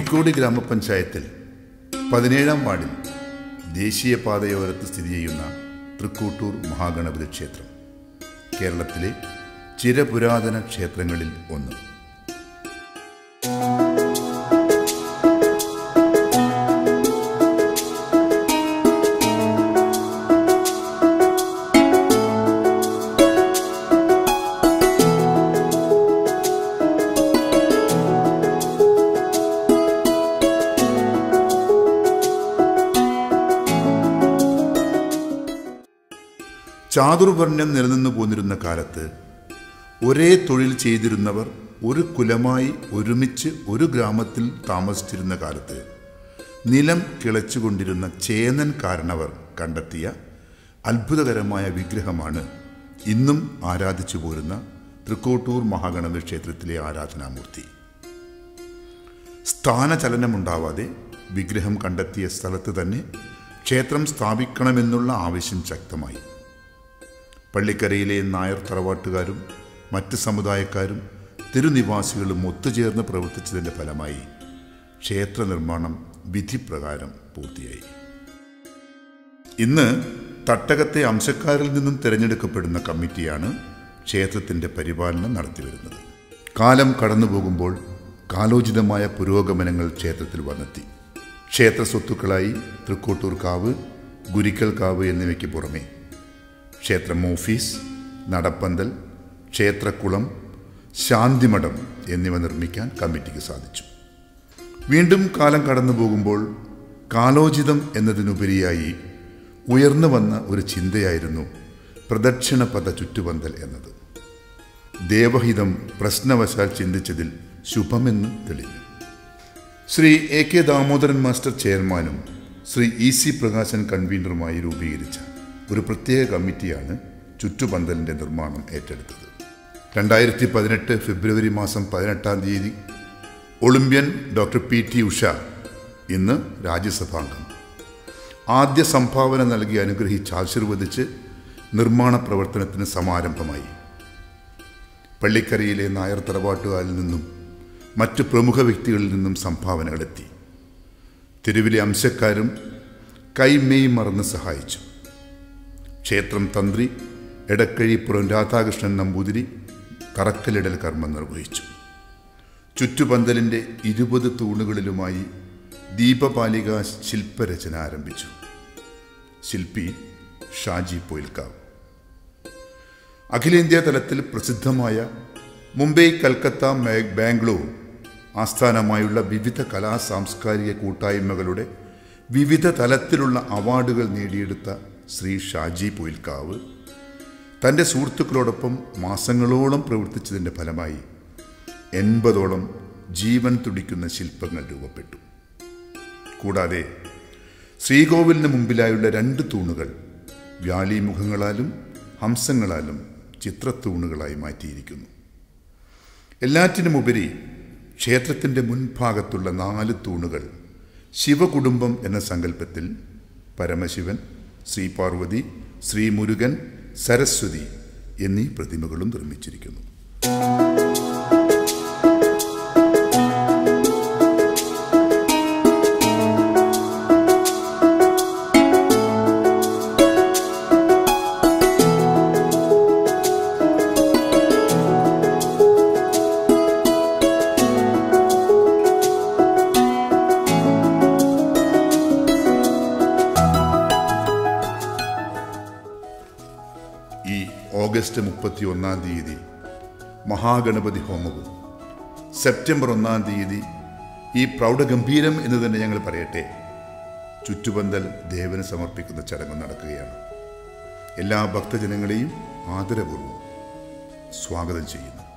അരീക്കോട് ഗ്രാമപഞ്ചായത്തിൽ പതിനേഴാം വാർഡിൽ ദേശീയപാതയോരത്ത് സ്ഥിതി ചെയ്യുന്ന തൃക്കൂട്ടൂർ മഹാഗണപതി ക്ഷേത്രം കേരളത്തിലെ ചിരപുരാതന ക്ഷേത്രങ്ങളിൽ ഒന്ന് ചാതുർവർണ്ണ്യം നിലനിന്നു പോന്നിരുന്ന കാലത്ത് ഒരേ തൊഴിൽ ചെയ്തിരുന്നവർ ഒരു കുലമായി ഒരുമിച്ച് ഒരു ഗ്രാമത്തിൽ താമസിച്ചിരുന്ന കാലത്ത് നിലം കിളച്ചുകൊണ്ടിരുന്ന ചേനൻ കാരണവർ കണ്ടെത്തിയ അത്ഭുതകരമായ വിഗ്രഹമാണ് ഇന്നും ആരാധിച്ചു പോരുന്ന തൃക്കോട്ടൂർ മഹാഗണപതി ക്ഷേത്രത്തിലെ ആരാധനാമൂർത്തി സ്ഥാനചലനമുണ്ടാവാതെ വിഗ്രഹം കണ്ടെത്തിയ സ്ഥലത്ത് തന്നെ ക്ഷേത്രം സ്ഥാപിക്കണമെന്നുള്ള ആവശ്യം ശക്തമായി പള്ളിക്കരയിലെ നായർ തറവാട്ടുകാരും മറ്റ് സമുദായക്കാരും തിരുനിവാസികളും ഒത്തുചേർന്ന് പ്രവർത്തിച്ചതിൻ്റെ ഫലമായി ക്ഷേത്ര നിർമ്മാണം വിധിപ്രകാരം പൂർത്തിയായി ഇന്ന് തട്ടകത്തെ അംശക്കാരിൽ നിന്നും തിരഞ്ഞെടുക്കപ്പെടുന്ന കമ്മിറ്റിയാണ് ക്ഷേത്രത്തിൻ്റെ പരിപാലനം നടത്തിവരുന്നത് കാലം കടന്നു പോകുമ്പോൾ കാലോചിതമായ പുരോഗമനങ്ങൾ ക്ഷേത്രത്തിൽ വന്നെത്തി ക്ഷേത്ര സ്വത്തുക്കളായി തൃക്കോട്ടൂർ കാവ് ഗുരിക്കൽ കാവ് എന്നിവയ്ക്ക് പുറമെ ക്ഷേത്രം ഓഫീസ് നടപ്പന്തൽ ക്ഷേത്രക്കുളം ശാന്തിമഠം എന്നിവ നിർമ്മിക്കാൻ കമ്മിറ്റിക്ക് സാധിച്ചു വീണ്ടും കാലം കടന്നു പോകുമ്പോൾ കാലോചിതം എന്നതിനുപരിയായി ഉയർന്നു വന്ന ഒരു ചിന്തയായിരുന്നു പ്രദക്ഷിണപഥ ചുറ്റുപന്തൽ എന്നത് ദേവഹിതം പ്രശ്നവശാൽ ചിന്തിച്ചതിൽ ശുഭമെന്ന് തെളിഞ്ഞു Shri A K Damodaran master ചെയർമാനും ശ്രീ ഇ സി പ്രകാശൻ കൺവീനറുമായി രൂപീകരിച്ച ഒരു പ്രത്യേക കമ്മിറ്റിയാണ് ചുറ്റുപന്തലിൻ്റെ നിർമ്മാണം ഏറ്റെടുത്തത് രണ്ടായിരത്തി പതിനെട്ട് ഫെബ്രുവരി മാസം പതിനെട്ടാം തീയതി Olympian doctor P T Usha ഇന്ന് രാജ്യസഭാംഗം ആദ്യ സംഭാവന നൽകി അനുഗ്രഹിച്ച് ആശീർവദിച്ച് നിർമ്മാണ പ്രവർത്തനത്തിന് സമാരംഭമായി പള്ളിക്കരയിലെ നായർ തറവാട്ടുകാരിൽ നിന്നും മറ്റ് പ്രമുഖ വ്യക്തികളിൽ നിന്നും സംഭാവനകളെത്തി തെരുവിലെ അംശക്കാരും കൈമെയ് മറന്ന് സഹായിച്ചു ക്ഷേത്രം തന്ത്രി എടക്കഴിപ്പുറം രാധാകൃഷ്ണൻ നമ്പൂതിരി തറക്കല്ലിടൽ കർമ്മം നിർവഹിച്ചു ചുറ്റുപന്തലിൻ്റെ ഇരുപത് തൂണുകളിലുമായി ദീപപാലിക ശില്പരചന ആരംഭിച്ചു ശില്പി ഷാജി പൊയിൽക്കാവ് അഖിലേന്ത്യാ തലത്തിൽ പ്രസിദ്ധമായ മുംബൈ കൽക്കത്ത മേ- ബാംഗ്ലൂർ ആസ്ഥാനമായുള്ള വിവിധ കലാ സാംസ്കാരിക കൂട്ടായ്മകളുടെ വിവിധ തലത്തിലുള്ള അവാർഡുകൾ നേടിയെടുത്ത ശ്രീ ഷാജി പൊയിൽക്കാവ് തൻ്റെ സുഹൃത്തുക്കളോടൊപ്പം മാസങ്ങളോളം പ്രവർത്തിച്ചതിൻ്റെ ഫലമായി എൺപതോളം ജീവൻ തുടിക്കുന്ന ശില്പങ്ങൾ രൂപപ്പെട്ടു കൂടാതെ ശ്രീകോവിലിന് മുമ്പിലായുള്ള രണ്ട് തൂണുകൾ വ്യാലിമുഖങ്ങളാലും ഹംസങ്ങളാലും ചിത്രത്തൂണുകളായി മാറ്റിയിരിക്കുന്നു എല്ലാറ്റിനുമുപരി ക്ഷേത്രത്തിൻ്റെ മുൻഭാഗത്തുള്ള നാല് തൂണുകൾ ശിവകുടുംബം എന്ന സങ്കല്പത്തിൽ പരമശിവൻ ശ്രീ പാർവതി ശ്രീ മുരുകൻ സരസ്വതി എന്നീ പ്രതിമകളും നിർമ്മിച്ചിരിക്കുന്നു ഈ ഓഗസ്റ്റ് മുപ്പത്തി ഒന്നാം തീയതി മഹാഗണപതി ഹോമവും സെപ്റ്റംബർ ഒന്നാം തീയതി ഈ പ്രൗഢഗംഭീരം എന്ന് തന്നെ ഞങ്ങൾ പറയട്ടെ ചുറ്റുപന്തൽ ദേവന് സമർപ്പിക്കുന്ന ചടങ്ങ് നടക്കുകയാണ് എല്ലാ ഭക്തജനങ്ങളെയും ആദരപൂർവ്വം സ്വാഗതം ചെയ്യുന്നു